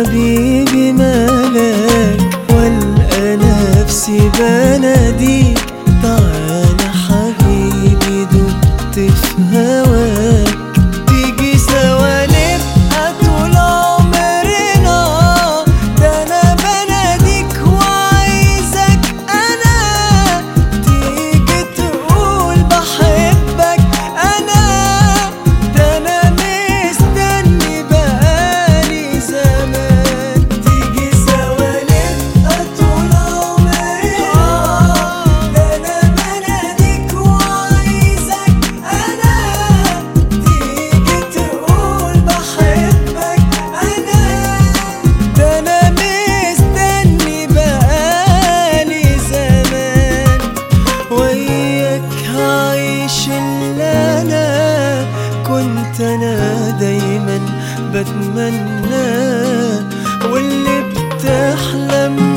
حبيبي مالك والقى نفسي بناديك تعالى حبيبي دبت في هواك تيجي سوا نبقى طول عمرنا ده انا بناديك وعايزك انا تيجي تقول بحبك انا ده انا مستني بقالي زمان تيجي سوا نبقى طول عمرنا ده انا بناديك وعايزك انا تيجي تقول بحبك انا ده انا مستني بقالي زمان وياك هعيش اللي انا كنت انا دايما بتمنى واللي بتحلم